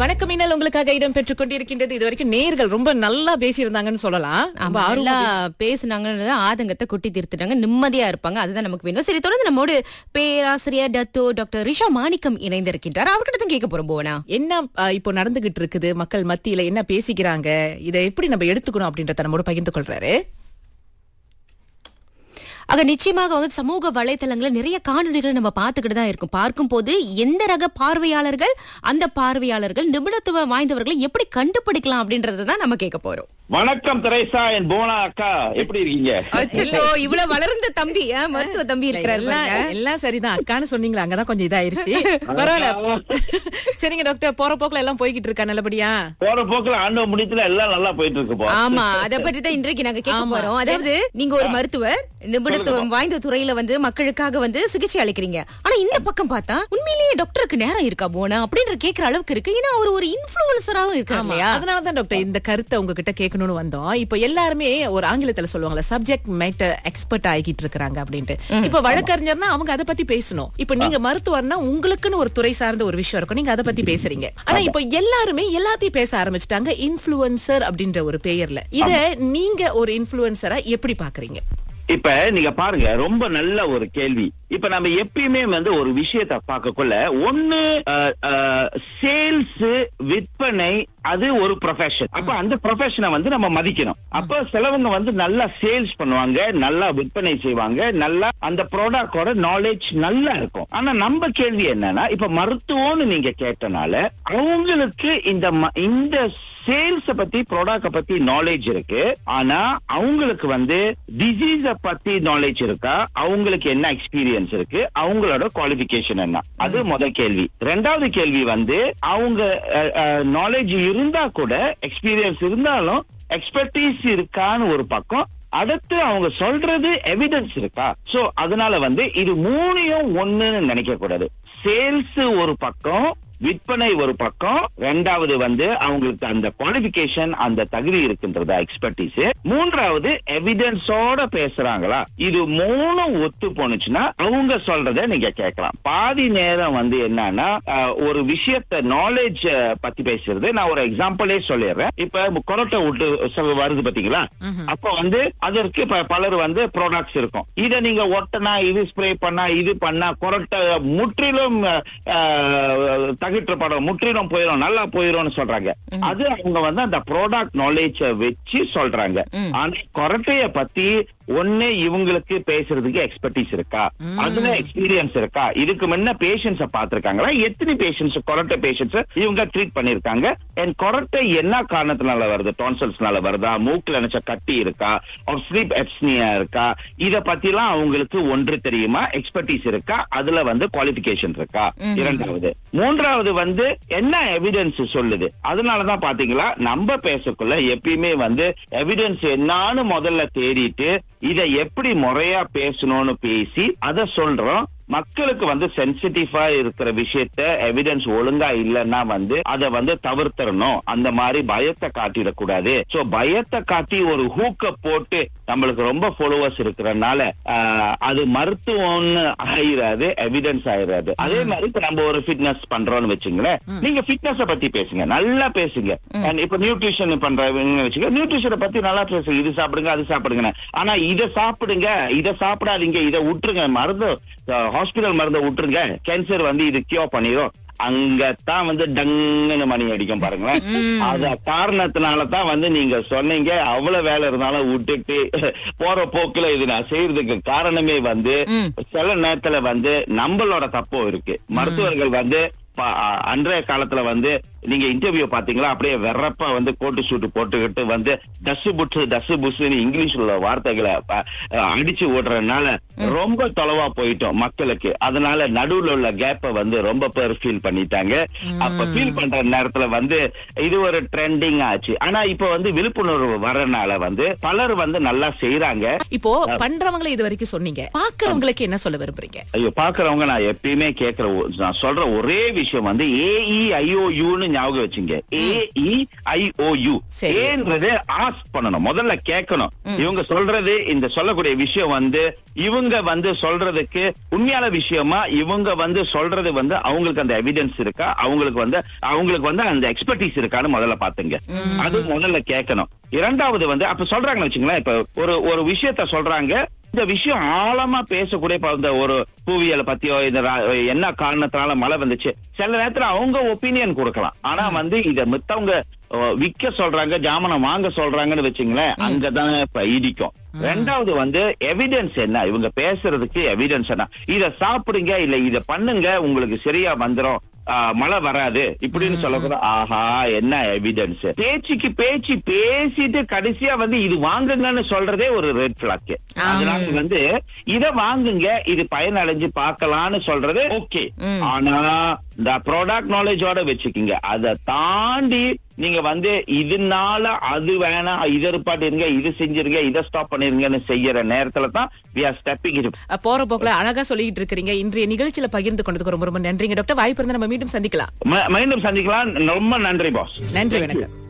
வணக்கம் மீனல் உங்களுக்காக இடம் பெற்றுக் கொண்டிருக்கின்றது இது வரைக்கும் நேர்கள் ரொம்ப நல்லா பேசியிருந்தாங்கன்னு சொல்லலாம் ரொம்ப ஆமா, ஆர்வமா நல்லா பேசுனாங்க ஆதங்கத்தை கொட்டி தீர்த்துட்டாங்க நிம்மதியா இருப்பாங்க அதுதான் நமக்கு வேணும் சரி தொடர்ந்து நம்மோடு பேராசிரியர் டத்தோ டாக்டர் ரிஷா மாணிக்கம் இணைந்திருக்கின்றார் அவர்கிட்ட தான் கேட்க போறோம் போனா என்ன அஹ், இப்போ நடந்துகிட்டு இருக்குது மக்கள் மத்தியில என்ன பேசிக்கிறாங்க இதை எப்படி நம்ம எடுத்துக்கணும் அப்படின்றத நம்மோட பகிர்ந்து கொள்றாரு ஆக நிச்சயமாக வந்து சமூக வலைத்தளங்கள்ல நிறைய காணொளிகள் நம்ம பார்த்துக்கிட்டு தான் இருக்கும் பார்க்கும் போது எந்த ரக பார்வையாளர்கள் அந்த பார்வையாளர்கள் நிபுணத்துவம் வாய்ந்தவர்களை எப்படி கண்டுபிடிக்கலாம் அப்படின்றத தான் நம்ம கேட்க போறோம் வணக்கம் தெரேசா என் போனா அக்கா எப்படி இருக்கீங்க அச்சோ இவ்வளவு வளர்ந்த தம்பி ஆ, மருத்துவ தம்பி இருக்கிறாரு எல்லாம் பாருங்க. எல்லாம் சரிதான் அக்கான்னு சொன்னீங்களா அங்கதான் கொஞ்சம் இதாயிருச்சு பரவாயில்ல சரிங்க டாக்டர் போற போக்குல எல்லாம் போய்கிட்டு இருக்கா நல்லபடியா போற போக்குல ஆண்டவ முடித்துல எல்லாம் நல்லா போயிட்டு இருக்கு போ ஆமா அத பற்றி தான் இன்றைக்கு நாங்க கேட்க ஆமா. போறோம் அதாவது நீங்க ஒரு மருத்துவர் நிபுணத்துவம் வாய்ந்த துறையில வந்து மக்களுக்காக வந்து சிகிச்சை அளிக்கிறீங்க ஆனா இந்த பக்கம் பார்த்தா உண்மையிலேயே டாக்டருக்கு நேரம் இருக்கா போனா அப்படின்ற கேக்குற அளவுக்கு இருக்கு ஏன்னா அவர் ஒரு இன்ஃபுளுசராவும் இருக்காரு ஆமா இல்லையா அதனாலதான் டாக்டர் இந்த கருத்தை உங்ககிட்ட கேட்கணும்னு வந்தோம் இப்போ எல்லாருமே ஒரு ஆங்கிலத்துல சொல்லுவாங்கல்ல சப்ஜெக்ட் மேட்டர் எக்ஸ்பர்ட் ஆகிட்டு இருக்காங்க அப்படின்ட்டு இப்ப வழக்கறிஞர்னா அவங்க அதை பத்தி பேசணும் இப்ப நீங்க மருத்துவர்னா உங்களுக்குன்னு ஒரு துறை சார்ந்த ஒரு விஷயம் இருக்கும் நீங்க அதை பத்தி பேசுறீங்க ஆனா இப்போ எல்லாருமே எல்லாத்தையும் பேச ஆரம்பிச்சிட்டாங்க இன்ஃபுளுசர் அப்படின்ற ஒரு பெயர்ல இத நீங்க ஒரு இன்ஃபுளுசரா எப்படி பாக்குறீங்க இப்ப நீங்க பாருங்க ரொம்ப நல்ல ஒரு கேள்வி இப்ப நம்ம எப்பயுமே வந்து ஒரு விஷயத்த பார்க்கக்குள்ள ஒண்ணு சேல்ஸ் விற்பனை அது ஒரு ப்ரொஃபஷன் அப்ப அந்த ப்ரொஃபஷனை வந்து நம்ம மதிக்கணும் அப்ப சிலவங்க வந்து நல்லா சேல்ஸ் பண்ணுவாங்க நல்லா விற்பனை செய்வாங்க நல்லா அந்த ப்ராடக்டோட நாலேஜ் நல்லா இருக்கும் ஆனா நம்ம கேள்வி என்னன்னா இப்ப மருத்துவம்னு நீங்க கேட்டனால அவங்களுக்கு இந்த ம- இந்த சேல்ஸ பத்தி ப்ராடக்ட பத்தி நாலேஜ் இருக்கு ஆனா அவங்களுக்கு வந்து டிசீஸ பத்தி நாலேஜ் இருக்கா அவங்களுக்கு என்ன எக்ஸ்பீரியன்ஸ் இருக்கு அவங்களோட குவாலிபிகேஷன் என்ன அது முதல் கேள்வி ரெண்டாவது கேள்வி வந்து அவங்க நாலேஜ் இருந்தா கூட எக்ஸ்பீரியன்ஸ் இருந்தாலும் எக்ஸ்பர்டீஸ் இருக்கான்னு ஒரு பக்கம் அடுத்து அவங்க சொல்றது எவிடன்ஸ் இருக்கா சோ அதனால வந்து இது மூணையும் ஒண்ணுன்னு நினைக்க கூடாது சேல்ஸ் ஒரு பக்கம் விற்பனை ஒரு பக்கம் ரெண்டாவது வந்து அவங்களுக்கு அந்த குவாலிபிகேஷன் அந்த தகுதி இருக்கின்றதா எக்ஸ்பர்டீஸ் மூன்றாவது எவிடன்ஸோட பேசுறாங்களா இது மூணும் ஒத்து போனுச்சுன்னா அவங்க சொல்றத நீங்க கேட்கலாம் பாதி நேரம் வந்து என்னன்னா அஹ், ஒரு விஷயத்த நாலேஜ் பத்தி பேசுறது நான் ஒரு எக்ஸாம்பிளே சொல்லிடுறேன் இப்ப கொரோட்டை விட்டு சொ- வருது பாத்தீங்களா அப்ப வந்து அதற்கு ப- பலர் வந்து ப்ராடக்ட்ஸ் இருக்கும் இத நீங்க ஒட்டனா இது ஸ்ப்ரே பண்ணா இது பண்ணா கொரட்டை முற்றிலும் அஹ், தகிற்ற படம் முற்றிலும் போயிடும் நல்லா போயிடும்னு சொல்றாங்க அது அவங்க வந்து அந்த ப்ராடக்ட் நாலேஜ வச்சு சொல்றாங்க ஆனா கொரட்டைய பத்தி ஒண்ணு இவங்களுக்கு பேசுறதுக்கு எக்ஸ்பர்டீஸ் இருக்கா அதுல எக்ஸ்பீரியன்ஸ் இருக்கா இதுக்கு முன்ன பேஷண்ட்ஸ பாத்திருக்காங்களா எத்தனை பேஷண்ட்ஸ் கொரட்டை பேஷண்ட்ஸ் இவங்க ட்ரீட் பண்ணிருக்காங்க அண்ட் கொரட்டை என்ன காரணத்தினால வருது டான்சல்ஸ்னால வருதா மூக்குல நினைச்ச கட்டி இருக்கா ஸ்லீப் எப்ஸ்னியா இருக்கா இத பத்தி எல்லாம் அவங்களுக்கு ஒன்று தெரியுமா எக்ஸ்பர்டீஸ் இருக்கா அதுல வந்து குவாலிபிகேஷன் இருக்கா இரண்டாவது மூன்றாவது வந்து என்ன எவிடன்ஸ் சொல்லுது அதனாலதான் பாத்தீங்களா நம்ம பேசக்குள்ள எப்பயுமே வந்து எவிடன்ஸ் என்னான்னு முதல்ல தேடிட்டு இத எப்படி முறையா பேசணும்னு பேசி அத சொல்றோம் மக்களுக்கு வந்து சென்சிட்டிவா இருக்கிற விஷயத்த எவிடன்ஸ் ஒழுங்கா இல்லைன்னா வந்து அதை வந்து தவிர்த்தரணும் அந்த மாதிரி பயத்தை காட்டிடக்கூடாது சோ பயத்தை காட்டி ஒரு ஹூக்க போட்டு நம்மளுக்கு ரொம்ப ஃபாலோவர்ஸ் இருக்கிறனால ஆஹ், அது மருத்துவம்னு ஆயிராது எவிடன்ஸ் ஆயிராது அதே மாதிரி இப்ப நம்ம ஒரு ஃபிட்னஸ் பண்றோம்னு வச்சுங்களேன் நீங்க ஃபிட்னஸ் பத்தி பேசுங்க நல்லா பேசுங்க And இப்ப நியூட்ரிஷன் பண்றவங்க வச்சுக்க நியூட்ரிஷனை பத்தி நல்லா பேசுங்க இது சாப்பிடுங்க அது சாப்பிடுங்க ஆனா இத சாப்பிடுங்க இத சாப்பிடாதீங்க இத விட்டுருங்க மருந்து ஹாஸ்பிடல் மருந்தை விட்டுருங்க கேன்சர் வந்து இது கியூர் பண்ணிடும் அங்கத்தான் வந்து டங்குன்னு மணி அடிக்கும் பாருங்களேன் அத காரணத்தினால தான் வந்து நீங்க சொன்னீங்க அவ்வளவு வேலை இருந்தாலும் விட்டுட்டு போற போக்குல இது நான் செய்யறதுக்கு காரணமே வந்து சில நேரத்துல வந்து நம்மளோட தப்பும் இருக்கு மருத்துவர்கள் வந்து ப- அ- அன்றைய காலத்துல வந்து நீங்க இன்டர்வியூ பாத்தீங்களா அப்படியே வெறப்பா வந்து கோட்டு சூட்டு போட்டுக்கிட்டு வந்து டஸ் புட்ஸ் டஸ் புஸ்ன்னு இங்கிலீஷ்ல உள்ள வார்த்தைகளை அ- அடிச்சு ஓடுறதுனால ரொம்ப தொலைவா போயிட்டோம் மக்களுக்கு அதனால நடுவுல உள்ள கேப்ப வந்து ரொம்ப பேர் ஃபீல் பண்ணிட்டாங்க அப்ப ஃபீல் பண்ற நேரத்துல வந்து இது ஒரு ட்ரெண்டிங் ஆச்சு ஆனா இப்ப வந்து விழிப்புணர்வு வரனால வந்து பலர் வந்து நல்லா செய்யறாங்க இப்போ பண்றவங்களை இது வரைக்கும் சொன்னீங்க பாக்குறவங்களுக்கு என்ன சொல்ல விரும்புறீங்க ஐயோ பாக்குறவங்க நான் எப்பயுமே கேக்குற ஒ- நான் சொல்ற ஒரே விஷயம் வந்து ஏஇ ஐஓயூன்னு ஞாபகம் வச்சுங்க ஏ இ ஐ ஓ யூ சரி. ஏன்றது ஆஸ்க் பண்ணணும் முதல்ல கேட்கணும் இவங்க சொல்றது இந்த சொல்லக்கூடிய விஷயம் வந்து இவங்க வந்து சொல்றதுக்கு உண்மையான விஷயமா இவங்க வந்து சொல்றது வந்து அவங்களுக்கு அந்த எவிடன்ஸ் இருக்கா அவங்களுக்கு வந்து அவங்களுக்கு வந்து அந்த எக்ஸ்பர்டீஸ் இருக்கான்னு முதல்ல பாத்துங்க அது முதல்ல கேட்கணும் இரண்டாவது வந்து அப்ப சொல்றாங்கன்னு வச்சுங்களேன் இப்ப ஒரு ஒரு விஷயத்த சொல்றாங்க இந்த விஷயம் ஆழமா பேசக்கூடிய இப்ப இந்த ஒரு புவியியலை பத்தியோ இந்த ரா- என்ன காரணத்தினால மழை வந்துச்சு சில நேரத்துல அவங்க ஒப்பீனியன் கொடுக்கலாம் ஆனா வந்து இத மித்தவங்க அஹ், விக்க சொல்றாங்க ஜாமனை வாங்க சொல்றாங்கன்னு வச்சுங்களேன் அங்கதான் இப்ப இடிக்கும் ரெண்டாவது வந்து எவிடன்ஸ் என்ன இவங்க பேசுறதுக்கு எவிடன்ஸ் என்ன இத சாப்பிடுங்க இல்ல இத பண்ணுங்க உங்களுக்கு சரியா வந்துரும் ஆஹ், மழை வராது இப்படின்னு சொல்லக்கூட ஆஹா என்ன எவிடன்ஸ் பேச்சுக்கு பேச்சு பேசிட்டு கடைசியா வந்து இது வாங்குங்கன்னு சொல்றதே ஒரு ரெட் பிளாக் அதனால வந்து இத வாங்குங்க இது பயனடைஞ்சு பார்க்கலாம்னு சொல்றது ஓகே ஆனா இந்த ப்ராடக்ட் நாலேஜோட வச்சுக்கோங்க அதை தாண்டி நீங்க வந்து இதனால அது வேணாம் இதை இருப்பாட்டிருங்க இது செஞ்சிருங்க இதை ஸ்டாப் பண்ணிருங்கன்னு செய்யற நேரத்துல தான் we are stepping it ah, போற போக்குல அழகா சொல்லிட்டு இருக்கிறீங்க இன்றைய நிகழ்ச்சியில பகிர்ந்து கொண்டதுக்கு ரொம்ப ரொம்ப நன்றிங்க டாக்டர் வாய்ப்பு இருந்தா நம்ம மீண்டும் சந்திக்கலாம் மீண்டும் சந்திக்கலாம் ரொம்ப நன்றி பாஸ் நன்றி வணக்கம்